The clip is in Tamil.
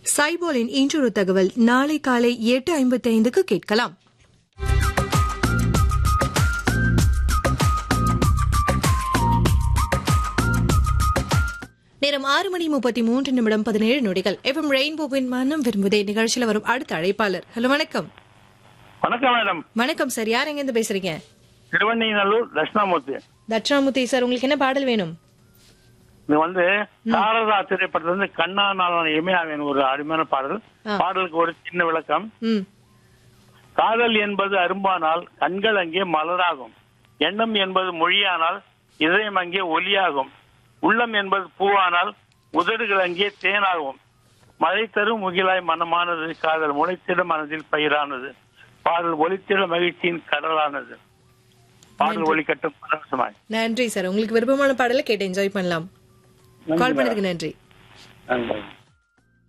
சைபோலின் இன்றொரு தகவல் நாளை காலை எட்டு ஐம்பத்தி ஐந்துக்கு கேட்கலாம் நேரம் ஆறு மணி முப்பத்தி மூன்று நிமிடம் பதினேழு நொடிகள் எஃப்எம் ரெயின்போவின் மனம் விரும்புதே நிகழ்ச்சியில் வரும் அடுத்த அழைப்பாளர் ஹலோ வணக்கம் வணக்கம் மேடம் வணக்கம் சார் யார் எங்க இருந்து பேசுறீங்க திருவண்ணைநல்லூர் தட்சிணாமூர்த்தி தட்சிணாமூர்த்தி சார் உங்களுக்கு என்ன பாடல் வேணும் இது வந்து சாரதா திரைப்படத்துல இருந்து கண்ணா நாளான இமையாவின் ஒரு அருமையான பாடல் ஆ. பாடலுக்கு ஒரு சின்ன விளக்கம் ம் காதல் என்பது அரும்பானால் கண்கள் அங்கே மலராகும் எண்ணம் என்பது மொழியானால் இதயம் அங்கே ஒலியாகும் உள்ளம் என்பது பூவானால் உதடுகள் அங்கே தேனாகும் மழை தரும் முகிலாய் மனமானது காதல் முளைத்திட மனதில் பயிரானது பாடல் ஒலித்திட மகிழ்ச்சியின் கடலானது பாடல் ஒலிக்கட்டும் பரவசமாய் நன்றி சார் உங்களுக்கு விருப்பமான பாடலை கேட்டு என்ஜாய் பண்ணலாம் கால் பண்ணதுக்கு நன்றி நன்றி